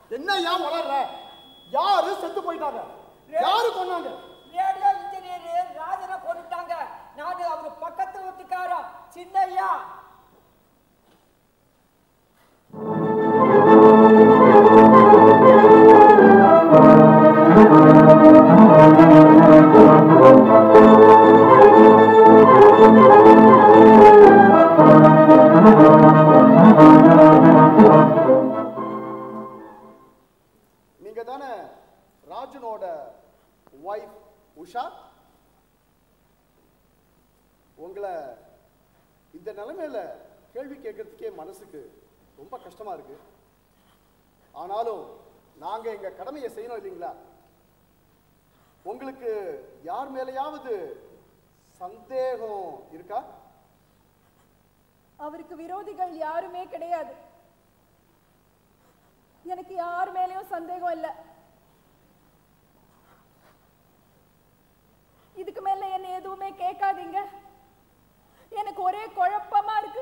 என்னய்யா வளர்ற யாரு செத்து போயிட்டாங்க யாரு கொன்னாங்க ரேடியோ இன்ஜினியர் ராஜனை கொண்டுட்டாங்க நாடு அவர் பக்கத்து வீட்டுக்காரா சின்னையா நீங்க தானே ராஜனோட ஒய்ஃப் உஷா உங்களை இந்த நிலைமையில கேள்வி கேட்கறதுக்கே மனசுக்கு ரொம்ப கஷ்டமா இருக்கு ஆனாலும் நாங்க எங்க கடமையை செய்யணும் இல்லைங்களா உங்களுக்கு யார் மேலேயாவது சந்தேகம் இருக்கா அவருக்கு விரோதிகள் யாருமே கிடையாது எனக்கு யார் மேலயும் சந்தேகம் இல்ல இதுக்கு மேல என்ன எதுவுமே கேட்காதீங்க எனக்கு ஒரே குழப்பமா இருக்கு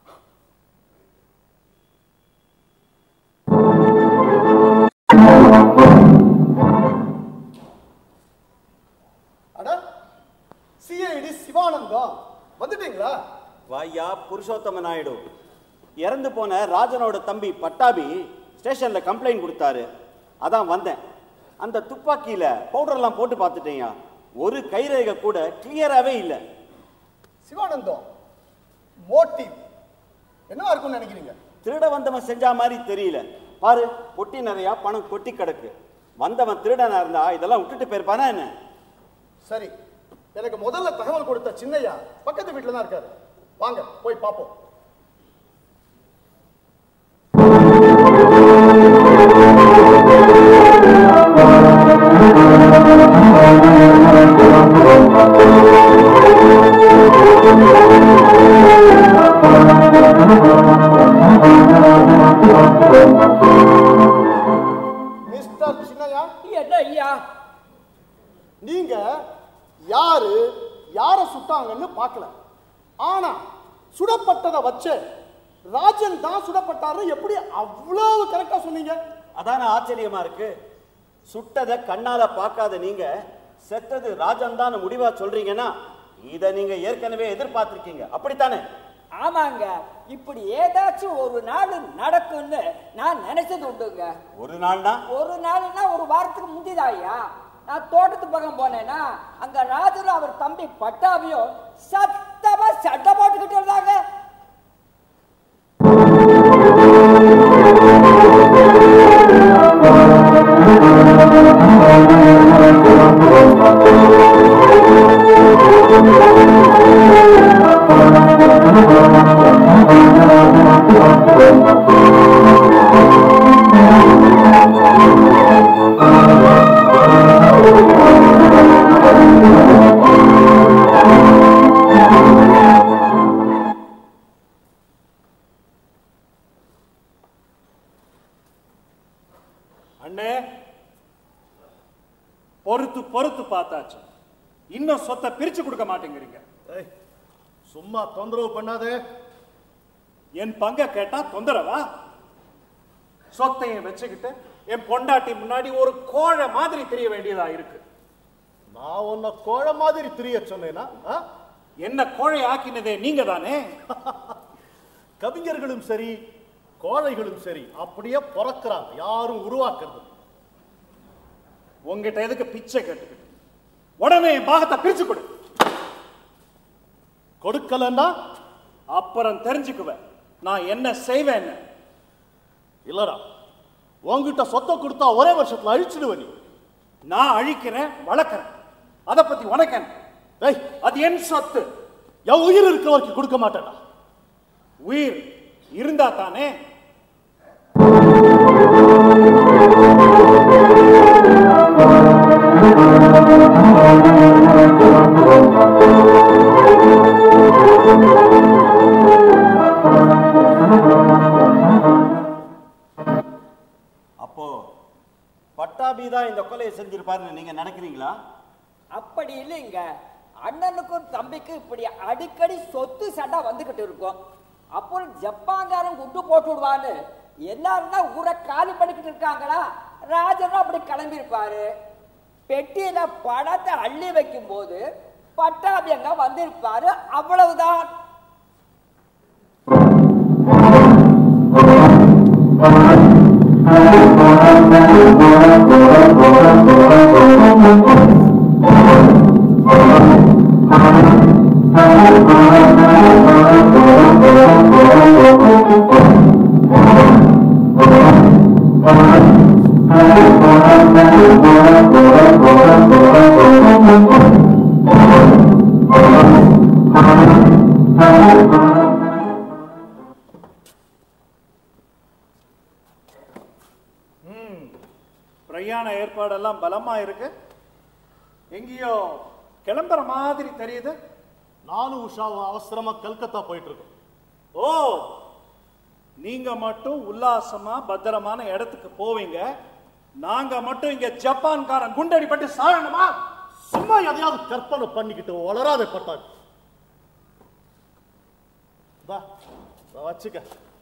அட சிஐடி சிவானந்தம் வந்துட்டீங்களா வாயா புருஷோத்தம நாயுடு இறந்து போன ராஜனோட தம்பி பட்டாபி ஸ்டேஷன்ல கம்ப்ளைண்ட் கொடுத்தாரு அதான் வந்தேன் அந்த துப்பாக்கியில பவுடர்லாம் போட்டு பார்த்துட்டேயா ஒரு கைரேகை கூட கிளியராகவே இல்லை சிவானந்தம் மோட்டிவ் என்னவா இருக்கும்னு நினைக்கிறீங்க திருட வந்தவன் செஞ்ச மாதிரி தெரியல பாரு பொட்டி நிறையா பணம் கொட்டி கிடக்கு வந்தவன் திருடனா இருந்தா இதெல்லாம் விட்டுட்டு போயிருப்பானா என்ன சரி எனக்கு முதல்ல தகவல் கொடுத்த சின்னையா பக்கத்து வீட்டில் தான் இருக்காரு வாங்க போய் பார்ப்போம் மிஸ்டர் சின்னையா என்ன ஐயா நீங்க யாரு யார சுட்டாங்கன்னு பார்க்கல ஆனா சுடப்பட்டதை வச்சு ராஜன் தான் சுடப்பட்டாரு எப்படி அவ்வளவு கரெக்டா சொன்னீங்க அதான ஆச்சரியமா இருக்கு சுட்டதை கண்ணால பார்க்காத நீங்க செத்தது ராஜன் தான் முடிவா சொல்றீங்கன்னா இத நீங்க ஏற்கனவே எதிர்பார்த்திருக்கீங்க அப்படித்தானே ஆமாங்க இப்படி ஏதாச்சும் ஒரு நாள் நடக்கும்னு நான் நினைச்சது உண்டுங்க ஒரு நாள்னா ஒரு நாள்னா ஒரு வாரத்துக்கு முந்திதாயா நான் தோட்டத்து பக்கம் போனேன்னா அங்க ராஜரும் அவர் தம்பி பட்டாபியும் சத்தமா சட்டை போட்டுக்கிட்டு இருந்தாங்க அண்ணே பொறுத்து பொறுத்து பார்த்தாச்சு இன்னும் சொத்தை பிரிச்சு கொடுக்க மாட்டேங்கிறீங்க ஏய், சும்மா தொந்தரவு பண்ணாதே என் பங்க கேட்டா தொந்தரவா சொத்தையும் வச்சுக்கிட்டு என் பொண்டாட்டி முன்னாடி ஒரு கோழை மாதிரி தெரிய வேண்டியதா இருக்கு நான் உன்னை கோழ மாதிரி திரிய சொன்னேனா ஆ? என்ன கோழை ஆக்கினதே நீங்க தானே கவிஞர்களும் சரி கோழைகளும் சரி அப்படியே பிறக்கிறாங்க யாரும் உருவாக்குறது இல்ல. உங்ககிட்ட எதுக்கு பிச்சை கேட்டுக்கிட்டு உடனே என் பாகத்தை பிரிச்சு கொடு கொடுக்கலன்னா அப்புறம் தெரிஞ்சுக்குவேன் நான் என்ன செய்வேன்னு இல்லடா உன்கிட்ட சொத்தை கொடுத்தா ஒரே வருஷத்துல அழிச்சிடுவ நீ நான் அழிக்கிறேன் வளர்க்கிறேன் அதை பத்தி உனக்கு என்ன ஏய் அது என் சொத்து என் உயிர் இருக்க வரைக்கும் கொடுக்க மாட்டேன்டா உயிர் இருந்தா தானே அப்போ பட்டாபி தான் இந்த கொலையை செஞ்சிருப்பாருன்னு நீங்க நினைக்கிறீங்களா அப்படி இல்லைங்க அண்ணனுக்கும் தம்பிக்கும் இப்படி அடிக்கடி சொத்து சண்டை வந்துகிட்டு இருக்கும் அப்புறம் ஜப்பான்காரன் குண்டு போட்டு விடுவான்னு எல்லாரும் தான் ஊரை காலி பண்ணிக்கிட்டு இருக்காங்களா ராஜனும் அப்படி கிளம்பி இருப்பாரு பெட்டியில பணத்தை அள்ளி வைக்கும் போது பட்டாபி அங்க வந்திருப்பாரு அவ்வளவுதான் பிரயாண ஏற்பாடெல்லாம் பலமா இருக்கு எங்கேயோ கிளம்புற மாதிரி தெரியுது நானும் உஷாவும் அவசரமா கல்கத்தா போயிட்டு இருக்கோம் ஓ நீங்க மட்டும் உல்லாசமா பத்திரமான இடத்துக்கு போவீங்க நாங்க மட்டும் இங்க ஜப்பான்காரன் குண்டடிப்பட்டு சாகணுமா சும்மா எதையாவது கற்பனை பண்ணிக்கிட்டு வளராத பட்டாங்க வா இதை வச்சுக்க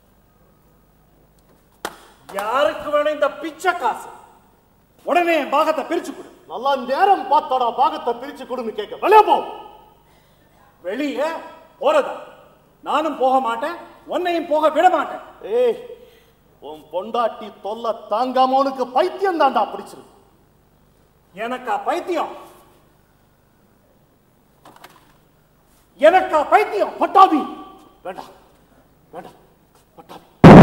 யாருக்கு வேணும் இந்த பிச்சை காசு உடனே என் பாகத்தை பிரிச்சு கொடு நல்லா நேரம் பார்த்தாடா பாகத்தை பிரிச்சு கொடுன்னு கேட்க வெளியே போ வெளியே போறதா நானும் போக மாட்டேன் உன்னையும் போக விட மாட்டேன் ஏய் உன் பொண்டாட்டி தொல்லை தாங்காம உனக்கு பைத்தியம் தாண்டா பிடிச்சிருக்கு எனக்கா பைத்தியம் எனக்கா பைத்தியம் பட்டாபி வேண்டாம் வேண்டாம் பட்டாபி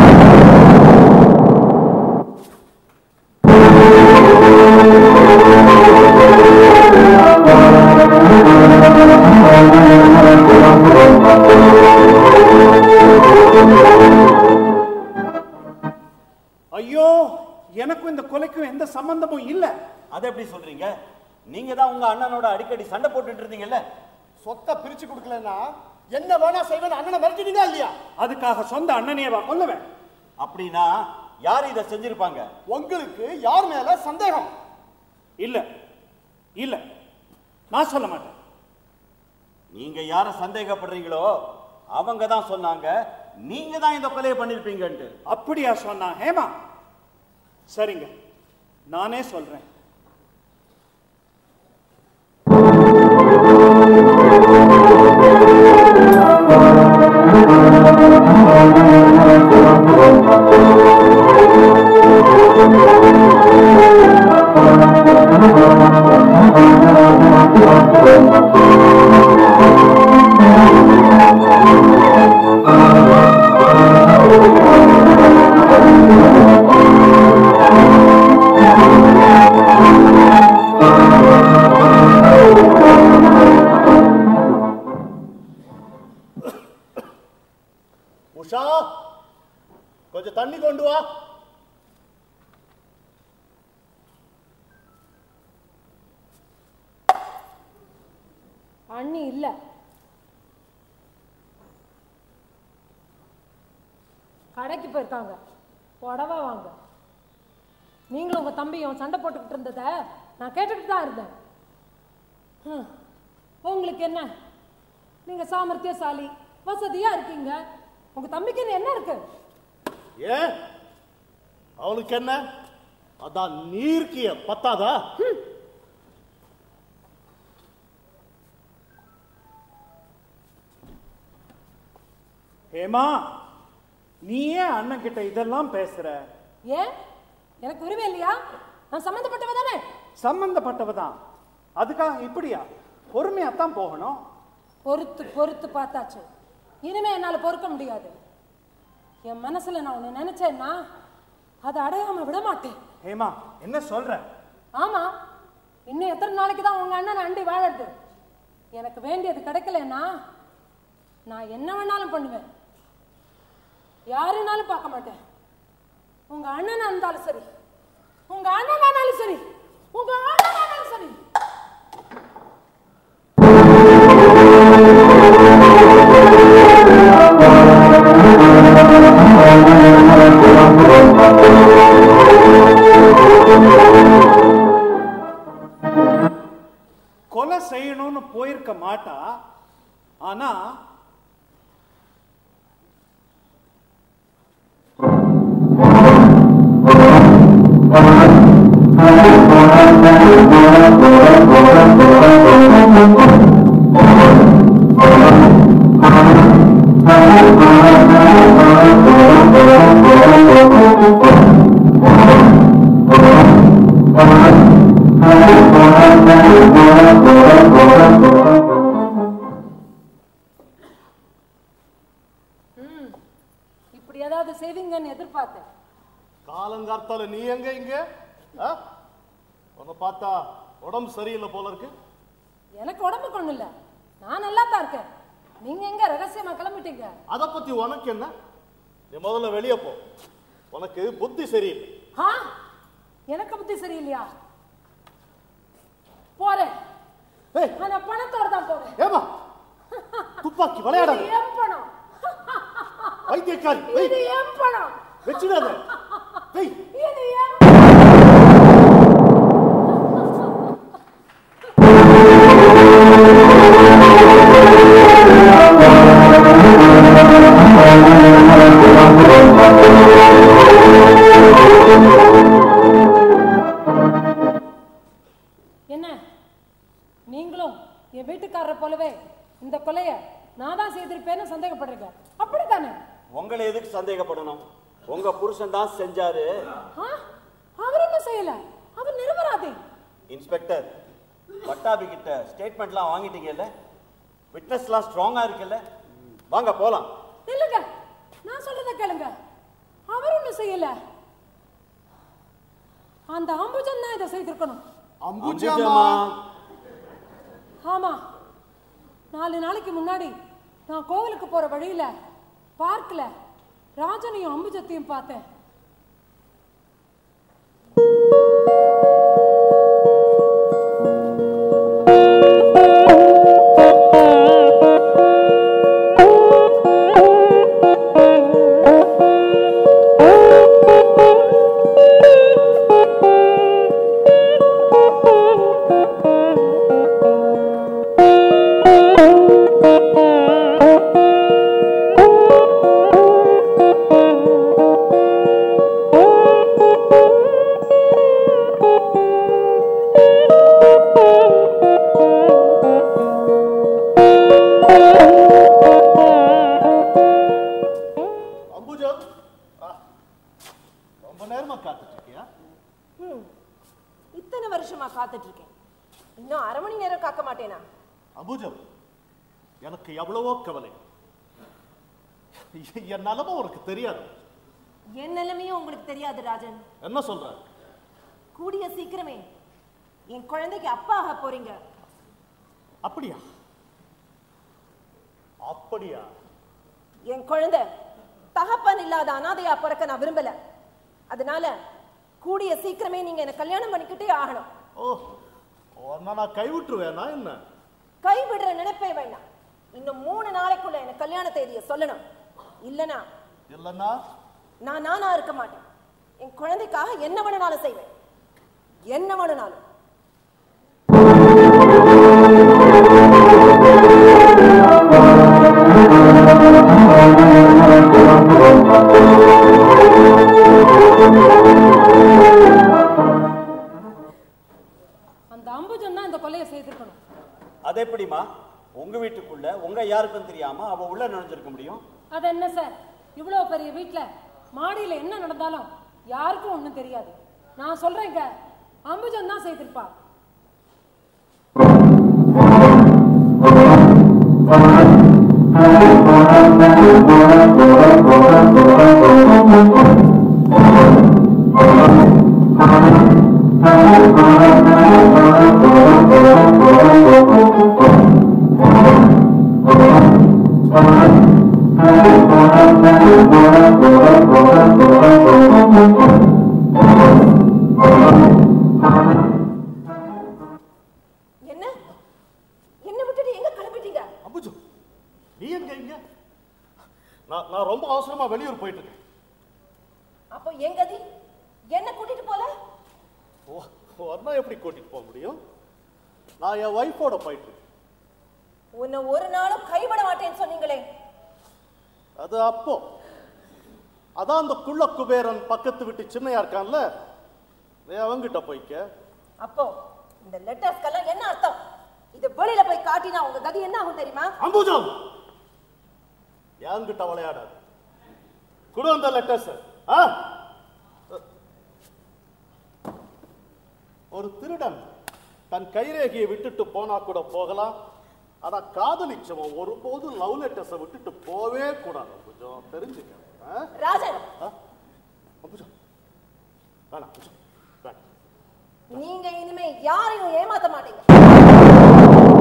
ஐயோ எனக்கும் இந்த கொலைக்கும் எந்த சம்பந்தமும் இல்ல அதை எப்படி சொல்றீங்க நீங்க தான் உங்க அண்ணனோட அடிக்கடி சண்டை போட்டுட்டு இருந்தீங்கல்ல சொத்தை பிரிச்சு கொடுக்கலன்னா என்ன வேணா செய்வேன் அண்ணனை மிரட்டினீங்க இல்லையா அதுக்காக சொந்த அண்ணனையவா கொல்லுவேன் அப்படின்னா யார் இதை செஞ்சிருப்பாங்க உங்களுக்கு யார் மேல சந்தேகம் இல்ல இல்ல நான் சொல்ல மாட்டேன் நீங்க யார சந்தேகப்படுறீங்களோ அவங்க தான் சொன்னாங்க நீங்க தான் இந்த கொலையை பண்ணிருப்பீங்கன்ட்டு அப்படியா சொன்னா ஹேமா சரிங்க நானே சொல்றேன் உஷா கொஞ்சம் தண்ணி கொண்டு வா அண்ணி இல்ல கடைக்கு போயிருக்காங்க புடவை வாங்க நீங்களும் உங்க தம்பியும் சண்டை போட்டுக்கிட்டு இருந்தத நான் கேட்டுக்கிட்டு தான் இருந்தேன் ஹம். உங்களுக்கு என்ன நீங்க சாமர்த்தியசாலி வசதியா இருக்கீங்க உங்க தம்பிக்கு என்ன இருக்கு ஏன் அவனுக்கு என்ன அதான் நீர்க்கிய பத்தாதா ஹேமா நீ ஏன் அண்ணன் கிட்ட இதெல்லாம் பேசுற ஏன் எனக்கு உரிமை இல்லையா நான் சம்மந்தப்பட்டவ தானே சம்பந்தப்பட்டவ தான் அதுக்காக இப்படியா பொறுமையாத்தான் போகணும் பொறுத்து பொறுத்து பார்த்தாச்சு இனிமே என்னால பொறுக்க முடியாது என் மனசுல நான் ஒண்ணு நினைச்சேன்னா அதை அடையாம விட மாட்டேன் ஹேமா என்ன சொல்ற ஆமா இன்னும் எத்தனை நாளைக்கு தான் உங்க அண்ணன் அண்டி வாழறது எனக்கு வேண்டியது கிடைக்கலன்னா நான் என்ன வேணாலும் பண்ணுவேன் யாருனாலும் பார்க்க மாட்டேன் உங்க அண்ணனா இருந்தாலும் சரி உங்க அண்ணனானாலும் சரி உங்க அண்ணனானாலும் சரி கொலை செய்யணும்னு போயிருக்க மாட்டா ஆனா இப்படி ஏதாவது செய்வீங்கன்னு எதிர்பார்த்தேன் காலங்கார்த்தால நீ எங்க இங்க ஆ? உன்னை பார்த்தா உடம்பு சரியில்லை போல இருக்கு எனக்கு உடம்புக்கு ஒண்ணும் இல்ல நான் நல்லா தான் இருக்கேன் நீங்க எங்க ரகசியமா கிளம்பிட்டீங்க அதை பத்தி உனக்கு என்ன நீ முதல்ல வெளியே போ உனக்கு புத்தி சரியில்லை ஆ எனக்கு புத்தி சரியில்லையா போறேன் ஏய் ஆனா பணத்தோட தான் போறேன் ஏமா துப்பாக்கி விளையாடாத இது என் பணம் வைத்தியக்காரி வெய் இது என் பணம் வச்சிடாத வெய் இது என் என்ன நீங்களும் என் வீட்டுக்காரரை போலவே இந்த கொலைய நான் தான் செய்திருப்பேன்னு சந்தேகப்படுறீங்க அப்படித்தானே உங்களை எதுக்கு சந்தேகப்படணும் உங்க புருஷன் தான் செஞ்சாரு ஆ? அவர் என்ன செய்யல அவர் நிரபராதி இன்ஸ்பெக்டர் பட்டாபி கிட்ட ஸ்டேட்மெண்ட்லாம் வாங்கிட்டீங்கல்ல விட்னஸ்லாம் ஸ்ட்ராங்கா இருக்குல்ல வாங்க போலாம் இல்லைங்க நான் சொல்றத கேளுங்க அவர் ஒண்ணும் செய்யல அந்த அம்புஜன் தான் இதை செய்திருக்கணும் அம்புஜாமா ஆமா நாலு நாளைக்கு முன்னாடி நான் கோவிலுக்கு போற வழியில பார்க்ல ராஜனையும் அம்புஜத்தையும் பார்த்தேன் அம்புஜா ஆ, ரொம்ப நேரமா காத்துட்டு இருக்கியா ம். இத்தனை வருஷமா காத்துட்டு இருக்கேன் இன்னும் அரை மணி நேரம் காக்க மாட்டேனா அம்புஜம் எனக்கு எவ்வளவோ கவலை என் நிலமை உனக்கு தெரியாது என் நிலைமையும் உங்களுக்கு தெரியாது ராஜன் என்ன சொல்ற கூடிய சீக்கிரமே என் குழந்தைக்கு அப்பா ஆக போறீங்க அப்படியா அப்படியா என் குழந்தை தகப்பன் இல்லாத அனாதையா பிறக்க நான் விரும்பல அதனால கூடிய சீக்கிரமே நீங்க என்ன கல்யாணம் பண்ணிக்கிட்டே ஆகணும் ஓ உன்னை நான் கைவிட்டுருவேனா என்ன கைவிடுற நினைப்பே வேண்டாம் இன்னும் மூணு நாளைக்குள்ள எனக்கு கல்யாண தேதியை சொல்லணும் இல்லனா இல்லைன்னா நான் நானா இருக்க மாட்டேன் என் குழந்தைக்காக என்ன வேணும்னாலும் செய்வேன் என்ன வேணும்னாலும் அந்த அம்புஜன் தான் இந்த கொலையை செய்திருக்கணும் அது எப்படிமா உங்க வீட்டுக்குள்ள உங்க யாருக்கும் தெரியாம அவ உள்ள நுழைஞ்சிருக்க முடியும் அது என்ன சார் இவ்வளோ பெரிய வீட்ல மாடியில என்ன நடந்தாலும் யாருக்கும் ஒண்ணும் தெரியாது நான் சொல்றேங்க அம்புஜன் தான் செய்திருப்பா என்ன என்ன விட்டுட்டு எங்க கிளம்பிட்டீங்க அம்புஜு நீ எங்க இங்க நான் நான் ரொம்ப அவசரமா வெளியூர் போயிட்டு இருக்கேன் அப்போ என் கதி என்ன கூட்டிட்டு போல ஓ அண்ணா எப்படி கூட்டிட்டு போக முடியும் நான் என் ஒய்ஃபோட போயிட்டு இருக்கேன் உன்னை ஒரு நாளும் கைவிட மாட்டேன்னு சொன்னீங்களே அது அப்போ அதான் அந்த குள்ள குபேரன் பக்கத்து வீட்டு சின்னையா இருக்கான்ல நீ அவங்கிட்ட போய்க்க அப்போ இந்த லெட்டர்ஸ்க்கெல்லாம் என்ன அர்த்தம் இது வெளியில போய் காட்டினா உங்க கதி என்ன ஆகும் தெரியுமா அம்புஜம் என்கிட்ட விளையாடாது கொடு அந்த லெட்டர்ஸ் ஒரு திருடன் தன் கைரேகையை விட்டுட்டு போனா கூட போகலாம் ஆனா காதலிச்சவன் ஒருபோதும் லவ் லெட்டர்ஸை விட்டுட்டு போவே கூடாது அம்புஜம் தெரிஞ்சுக்க ஆ? ராஜன் ஆ? அம்புஜா வேணாம் அம்புஜா வேணாம் நீங்க இனிமே யாரையும் ஏமாத்த மாட்டீங்க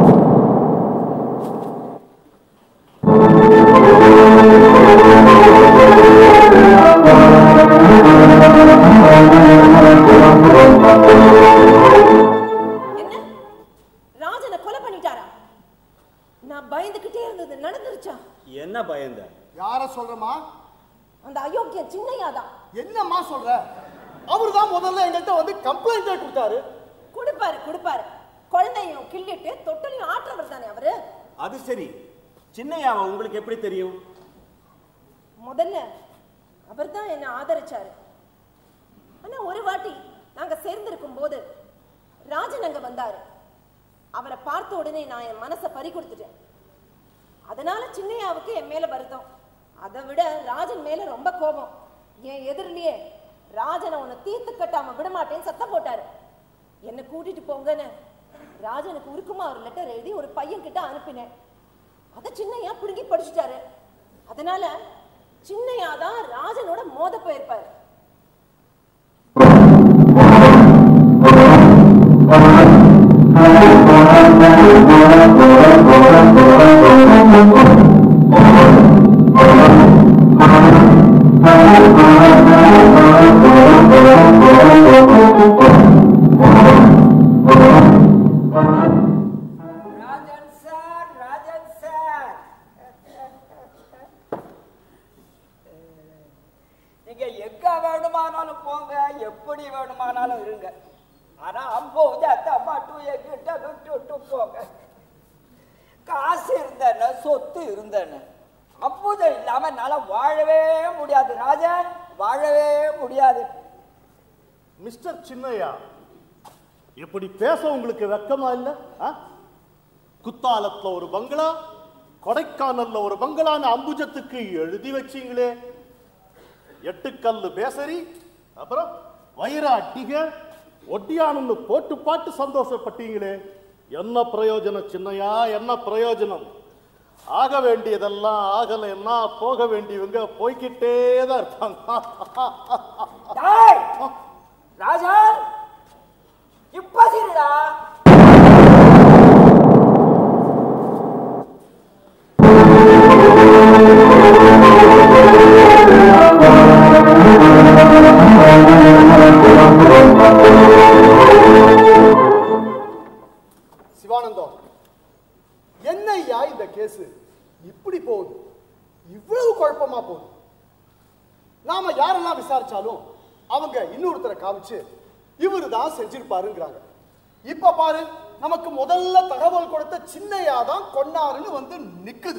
என்ன ராஜனை கொலை பண்ணிட்டாரா நான் பயந்துகிட்டே இருந்தது நடந்துருச்சா என்ன பயந்த யார சொல்றமா அந்த அயோக்கிய சின்னையா தான் என்னம்மா சொல்ற அவர் தான் முதல்ல எங்கள்கிட்ட வந்து கம்ப்ளைண்டே கொடுத்தாரு கொடுப்பாரு கொடுப்பாரு குழந்தையும் கிள்ளிட்டு தொட்டிலையும் ஆற்றவர் தானே அவரு அது சரி சின்னையாவை உங்களுக்கு எப்படி தெரியும் முதல்ல அவர் தான் என்ன ஆதரிச்சாரு ஆனா ஒரு வாட்டி நாங்க சேர்ந்திருக்கும் போது ராஜன் அங்க வந்தாரு அவரை பார்த்த உடனே நான் என் மனசை பறி கொடுத்துட்டேன் அதனால சின்னையாவுக்கு என் மேல வருத்தம் அதை விட ராஜன் மேல ரொம்ப கோபம் என் எதிரிலேயே ராஜனை உன்னை தீர்த்து கட்டாம விட மாட்டேன்னு சத்தம் போட்டாரு என்னை கூட்டிட்டு போங்கன்னு ராஜனுக்கு உருக்குமா ஒரு லெட்டர் எழுதி ஒரு பையன் கிட்ட அனுப்பினேன் அதை சின்னையா பிடுங்கி படிச்சுட்டாரு அதனால சின்னையா தான் ராஜனோட மோத போயிருப்பாரு ராஜன் சார் ராஜன் சார் நீங்க எங்க வேணுமானாலும் போங்க எப்படி வேணுமானாலும் இருங்க ஆனா அம்போஜத்தை மட்டும் எங்கிட்ட விட்டு விட்டு போங்க காசு இருந்தன சொத்து இருந்தன அம்புஜம் இல்லாம என்னால வாழவே முடியாது ராஜன் வாழவே முடியாது மிஸ்டர் சின்னையா இப்படி பேச உங்களுக்கு வெக்கமா இல்ல ஆ? குத்தாலத்துல ஒரு பங்களா கொடைக்கானல்ல ஒரு பங்களான்னு அம்புஜத்துக்கு எழுதி வச்சீங்களே எட்டுக்கல்லு பேசரி அப்புறம் வைர அட்டிக ஒட்டியானன்னு போட்டு பாட்டு சந்தோஷப்பட்டீங்களே என்ன பிரயோஜனம் சின்னையா என்ன பிரயோஜனம் ஆக வேண்டியதெல்லாம் ஆகலைன்னா போக வேண்டியவங்க போய்க்கிட்டே தான் இருப்பாங்க டேய்! ராஜன் இப்ப சரிடா சிவானந்தம் என்னய்யா இந்த கேஸ் இப்படி போகுது இவ்வளவு குழப்பமா போகுது நாம யாரெல்லாம் விசாரிச்சாலும் அவங்க இன்னொருத்தரை காமிச்சு இவரு தான் செஞ்சிருப்பாருங்கிறாங்க இப்ப பாரு நமக்கு முதல்ல தகவல் கொடுத்த சின்னையா தான் கொன்னாருன்னு வந்து நிக்குது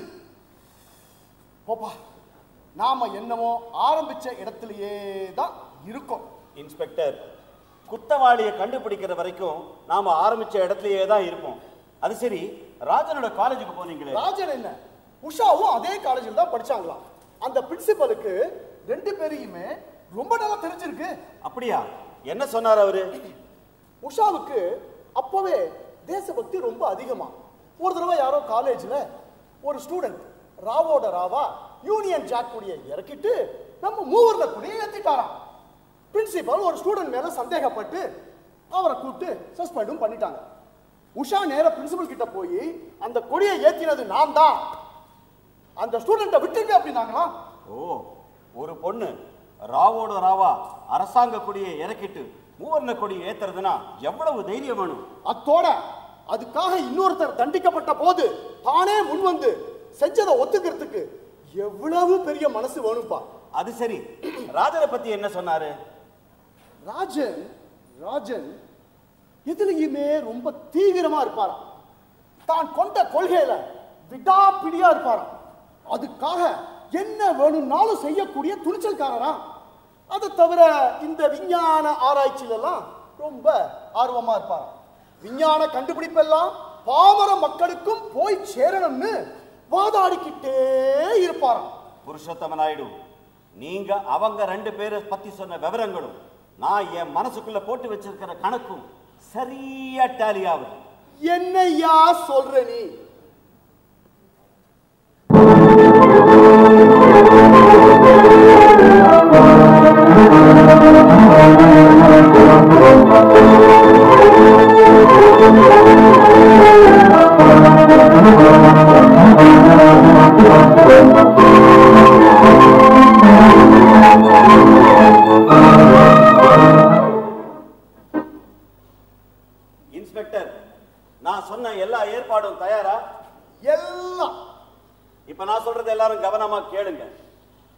போப்பா நாம என்னமோ ஆரம்பிச்ச இடத்திலேயே தான் இருக்கோம் இன்ஸ்பெக்டர் குத்தவாளியை கண்டுபிடிக்கிற வரைக்கும் நாம ஆரம்பிச்ச இடத்துலயே தான் இருப்போம் அது சரி ராஜனோட காலேஜுக்கு போனீங்களே ராஜன் என்ன உஷாவும் அதே காலேஜில் தான் படிச்சாங்களாம் அந்த பிரின்சிபலுக்கு ரெண்டு பேரையுமே ரொம்ப நல்லா தெரிஞ்சிருக்கு அப்படியா என்ன சொன்னார் அவரு உஷாவுக்கு அப்பவே தேசபக்தி ரொம்ப அதிகமா ஒரு தடவை யாரோ காலேஜ்ல ஒரு ஸ்டூடெண்ட் ராவோட ராவா யூனியன் ஜாக் கொடிய இறக்கிட்டு நம்ம மூவர்ல கொடியை ஏத்திட்டாராம் பிரின்சிபல் ஒரு ஸ்டூடெண்ட் மேல சந்தேகப்பட்டு அவரை கூப்பிட்டு சஸ்பெண்டும் பண்ணிட்டாங்க உஷா நேரா பிரின்சிபல் கிட்ட போய் அந்த கொடியை ஏத்தினது நான் தான் அந்த ஸ்டூடெண்ட்டை விட்டுங்க அப்படின்னாங்களாம் ஓ ஒரு பொண்ணு ராவோட ராவா அரசாங்க கொடியை இறக்கிட்டு மூவர்ண கொடியை ஏத்துறதுன்னா எவ்வளவு தைரியம் வேணும் அத்தோட அதுக்காக இன்னொருத்தர் தண்டிக்கப்பட்ட போது தானே முன் வந்து செஞ்சதை ஒத்துக்கிறதுக்கு எவ்வளவு பெரிய மனசு வேணும்பா அது சரி ராஜனை பத்தி என்ன சொன்னாரு ராஜன் ராஜன் எதுலயுமே ரொம்ப தீவிரமா இருப்பாராம் தான் கொண்ட கொள்கையில விடாப்பிடியா இருப்பாராம் அதுக்காக என்ன வேணும்னாலும் செய்யக்கூடிய துணிச்சல்காரரா அதை தவிர இந்த விஞ்ஞான ஆராய்ச்சியில எல்லாம் ரொம்ப ஆர்வமா இருப்பாராம் விஞ்ஞான கண்டுபிடிப்பெல்லாம் பாமர மக்களுக்கும் போய் சேரணும்னு வாதாடிக்கிட்டே இருப்பாராம் புருஷோத்தம நாயுடு நீங்க அவங்க ரெண்டு பேரை பத்தி சொன்ன விவரங்களும் நான் என் மனசுக்குள்ள போட்டு வச்சிருக்கிற கணக்கும் சரியா டேலி ஆகுது என்னையா சொல்ற நீ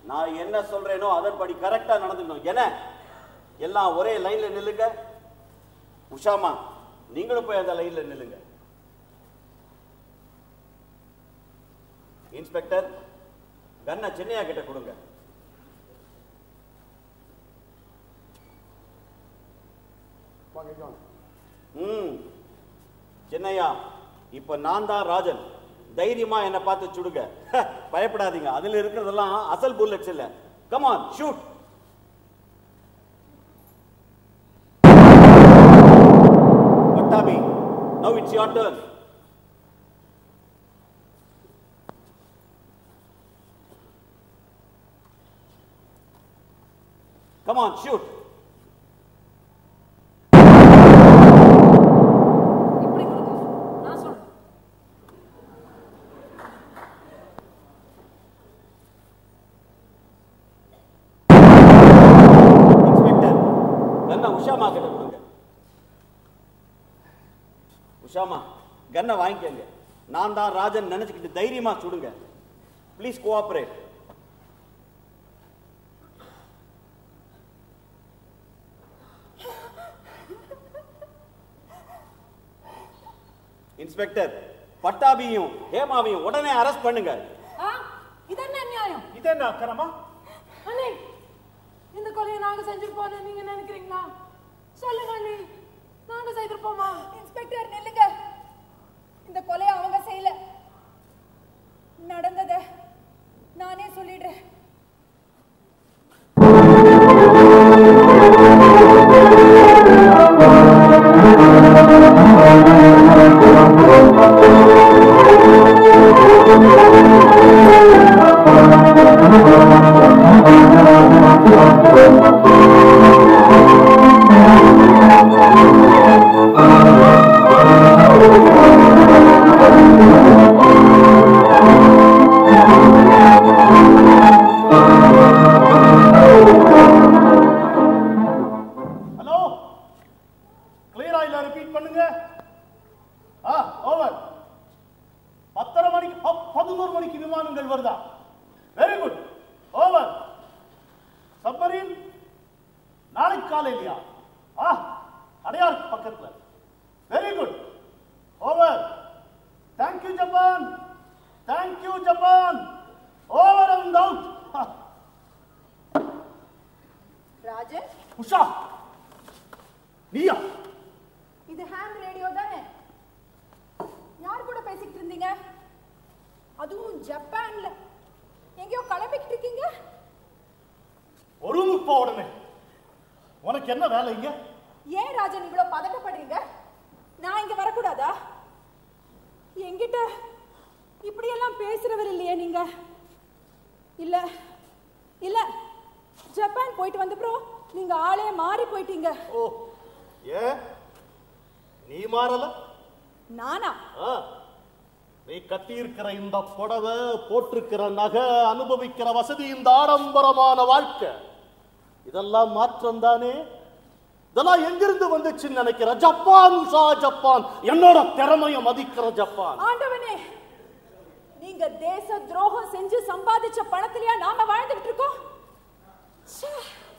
நான் என்ன சொல்றேனோ அதன்படி கரெக்டா நடந்துக்கணும் என்ன எல்லாம் ஒரே லைன்ல நில்லுங்க உஷாமா நீங்களும் போய் அந்த லைன்ல நில்லுங்க இன்ஸ்பெக்டர் கன்னை சென்னையா கிட்ட கொடுங்க வாங்க இங்க வாங்க. ம் சின்னையா இப்ப நான் தான் ராஜன் தைரியமா என்னை பார்த்து சுடுங்க பயப்படாதீங்க அதுல இருக்கிறதெல்லாம் அசல் புல்லட்ஸ் இல்ல come on shoot Pattabi now it's your turn come on shoot இப்படி கொடுங்க நான் சொல்றேன் இன்ஸ்பெக்டர் கன்னை உஷாமா கிட்ட கொடுங்க உஷாமா கன்னை வாங்கிக்கங்க நான் தான் ராஜன் நினைச்சுக்கிட்டு தைரியமா சுடுங்க ப்ளீஸ் கோஆபரேட் இன்ஸ்பெக்டர் பட்டாபியும் ஹேமாவையும் உடனே அரெஸ்ட் பண்ணுங்க ஆ இது என்ன நியாயம் இது என்ன அக்கறமா அண்ணே இந்த கொலையை நாங்க செஞ்சிருப்போம்னு நீங்க நினைக்கிறீங்களா சொல்லுங்க அண்ணே நாங்க செய்திருப்போமா இன்ஸ்பெக்டர் நில்லுங்க இந்த கொலையை அவங்க செய்யல நடந்தத நானே சொல்லிடுறேன் ஹலோ கிளியரா இல்ல ரிப்பீட் பண்ணுங்க ஆ ஓவர் பத்தரை மணிக்கு ப- பதினோரு மணிக்கு விமானங்கள் வருதா வெரி குட் ஓவர் சப்மரீன் நாளைக்கு காலையிலையா ஆ அடையார் பக்கத்துல very good over thank you Japan thank you Japan over and out Rajan Usha நீயா இது ஹேம் ரேடியோ தானே யார் கூட பேசிக்கிட்டு இருந்தீங்க அதுவும் ஜப்பான்ல எங்கேயோ கிளம்பிக்கிட்டு இருக்கீங்க ஒரு முப்பா உடனே உனக்கு என்ன வேலை இங்க ஏன் ராஜன் இவ்வளவு பதட்டப்படுறீங்க நான் இங்க வரக்கூடாதா என்கிட்ட இப்படியெல்லாம் பேசுறவர் இல்லையே நீங்க இல்ல இல்ல ஜப்பான் போயிட்டு வந்தப்புறம் நீங்க ஆளே மாறி போயிட்டீங்க ஓ ஏ நீ மாறல நானா ஆ, நீ கட்டியிருக்கிற இந்த புடவை போட்டிருக்கிற நகை அனுபவிக்கிற வசதி இந்த ஆடம்பரமான வாழ்க்கை இதெல்லாம் மாற்றம் தானே இதெல்லாம் எங்கிருந்து வந்துச்சுன்னு நினைக்கிற ஜப்பான் உஷா ஜப்பான் என்னோட திறமைய மதிக்கிற ஜப்பான் ஆண்டவனே நீங்க தேச துரோகம் செஞ்சு சம்பாதிச்ச பணத்திலயா நாம வாழ்ந்துகிட்டு இருக்கோம் ச்சே.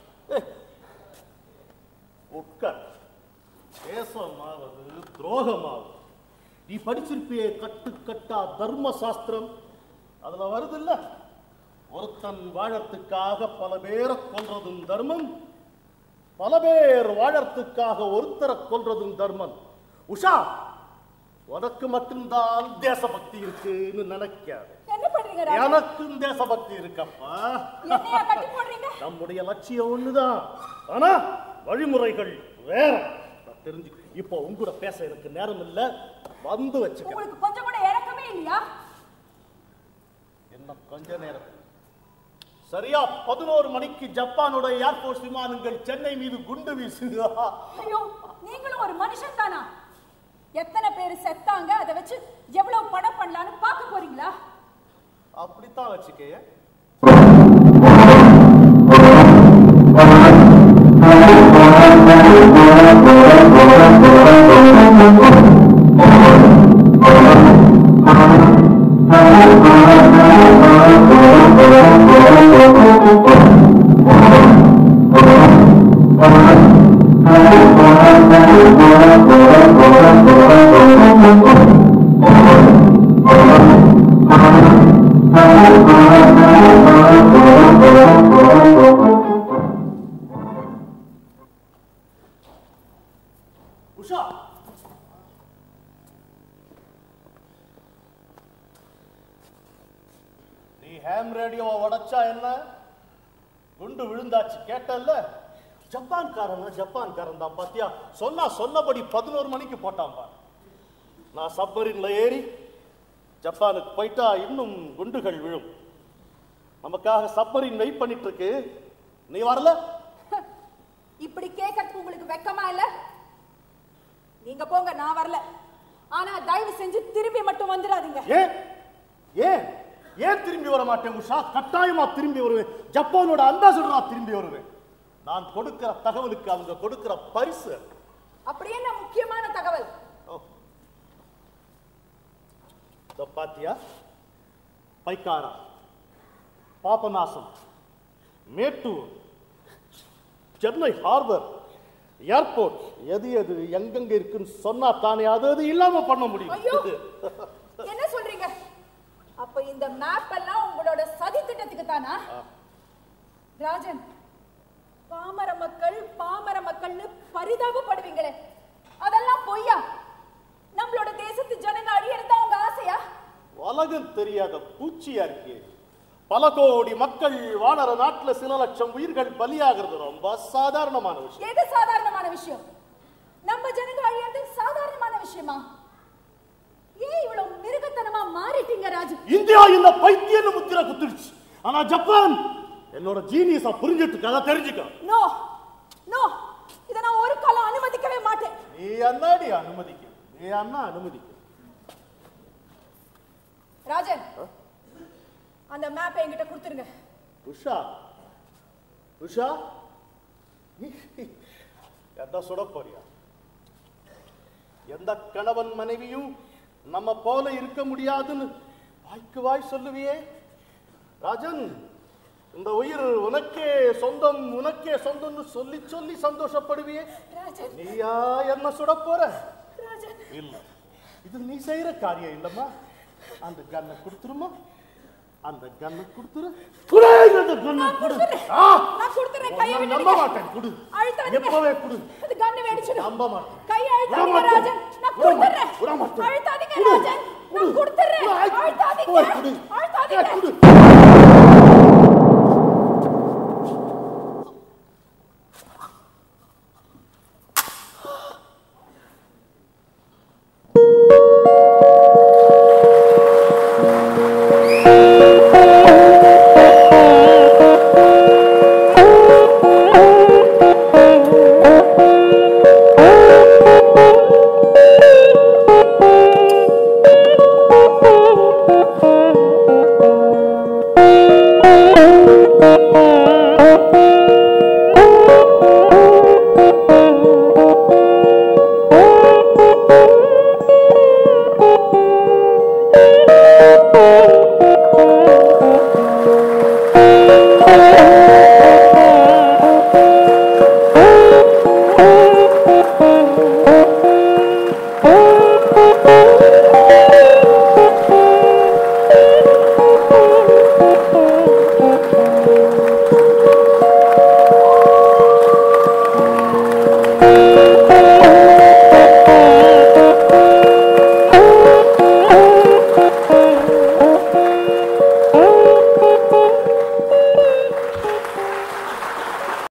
உட்கார் தேசமாவது துரோகமாவது நீ படிச்சிருப்பியே கட்டு கட்டா தர்ம சாஸ்திரம் அதுல வருது இல்ல ஒருத்தன் வாழறதுக்காக பல பேரை கொல்றதும் தர்மம் பல பேர் வாழறதுக்காக ஒருத்தரை கொல்றதும் தர்மம் உஷா உனக்கு மட்டும்தான் தேசபக்தி இருக்குன்னு நினைக்காது என்ன பண்றீங்க ராஜா எனக்கும் தேசபக்தி இருக்கப்பா என்னையா கட்டி போடுறீங்க நம்முடைய லட்சியம் ஒண்ணுதான் ஆனா வழிமுறைகள் வேற நான் தெரிஞ்சு இப்போ உங்கூட பேச எனக்கு நேரம் இல்ல வந்து வச்சுக்க உங்களுக்கு கொஞ்சம் கூட இறக்கமே இல்லையா என்ன கொஞ்ச நேரம் சரியா பதினோரு மணிக்கு ஜப்பானோட ஏர்போர்ட் விமானங்கள் சென்னை மீது குண்டு வீசுது ஐயோ நீங்களும் ஒரு மனுஷன் தானா எத்தனை பேர் செத்தாங்க அதை வச்சு எவ்வளவு பணம் பண்ணலாம்னு பார்க்க போறீங்களா அப்படித்தான் வச்சுக்கேன் Thank you. வச்சா என்ன குண்டு விழுந்தாச்சு கேட்டல்ல ஜப்பான்காரன் ஜப்பான்காரன் தான் பாத்தியா சொன்னா சொன்னபடி பதினோரு மணிக்கு போட்டான் பார் நான் சப்மரீன்ல ஏறி ஜப்பானுக்கு போயிட்டா இன்னும் குண்டுகள் விழும் நமக்காக சப்மரீன் வெயிட் பண்ணிட்டு இருக்கு நீ வரல இப்படி கேட்கறதுக்கு உங்களுக்கு வெக்கமா இல்ல நீங்க போங்க நான் வரல ஆனா தயவு செஞ்சு திரும்பி மட்டும் வந்துடாதீங்க ஏன் ஏன் ஏன் திரும்பி வர மாட்டேன் உஷா கட்டாயமா திரும்பி வருவேன் ஜப்பானோட அம்பாசடரா திரும்பி வருவேன் நான் கொடுக்கிற தகவலுக்கு அவங்க கொடுக்கிற பரிசு அப்படி என்ன முக்கியமான தகவல் ஓ. இதோ பாத்தியா பைக்காரா பாபநாசம் மேட்டூர் சென்னை ஹார்பர் ஏர்போர்ட் எது எது எங்கெங்க இருக்குன்னு சொன்னா தானே அது அது இல்லாம பண்ண ஐயோ முடியும் என்ன சொல்றீங்க அப்ப இந்த மேப் எல்லாம் உங்களோட சதி திட்டத்துக்கு தானா ராஜன் பாமர மக்கள் பாமர மக்கள்னு பரிதாபப்படுவீங்களே அதெல்லாம் பொய்யா நம்மளோட தேசத்து ஜனங்க அழியறதா உங்க ஆசையா உலகம் தெரியாத பூச்சியா இருக்கே பல கோடி மக்கள் வாழற நாட்டுல சில லட்சம் உயிர்கள் பலியாகிறது ரொம்ப சாதாரணமான விஷயம் எது சாதாரணமான விஷயம் நம்ம ஜனங்க அழியறது சாதாரணமான விஷயமா ஏன் இவ்வளவு மிருகத்தனமா மாறிட்டீங்க ராஜு இந்தியா இந்த பைத்தியன்னு முத்திர குத்துடுச்சு ஆனா ஜப்பான் என்னோட ஜீனியஸா புரிஞ்சிட்டு கதை தெரிஞ்சுக்க நோ நோ இத நான் ஒரு காலம் அனுமதிக்கவே மாட்டேன் நீ அண்ணாடி அனுமதிக்க நீ அண்ணா அனுமதிக்க ராஜன் அந்த மேப்பை என்கிட்ட கொடுத்துருங்க உஷா உஷா என்ன சுட போறியா எந்த கணவன் மனைவியும் நம்ம போல இருக்க முடியாதுன்னு வாய்க்கு வாய் சொல்லுவியே ராஜன் இந்த உயிர் உனக்கே சொந்தம் உனக்கே சொந்தம்னு சொல்லி சொல்லி சந்தோஷப்படுவியே ராஜன் நீயா என்ன சுட போற ராஜன் இல்ல இது நீ செய்யற காரியம் இல்லம்மா அந்த கண்ணை கொடுத்துருமா அந்த கண்ணை கொடுத்துரு குடு அந்த கண்ணை குடு ஆ! நான் கொடுத்துறேன் கையை நான் விட்டுடுங்க நம்ப மாட்டேன் குடு அழுத்தாதீங்க. எப்பவே குடு அது கண்ணு வெடிச்சிடும் நம்ப மாட்டேன் கையை விட அழுத்தாதீங்க மாட்டேன். ராஜன் நான் விட மாட்டேன். கொடுத்துறேன் விட மாட்டேன். அழுத்தாதீங்க குடு. ராஜன் நான் குடு. கொடுத்துறேன் குடு. அழுத்தாதீங்க போய் குடு. அழுத்தாதீங்க ஏய், குடு.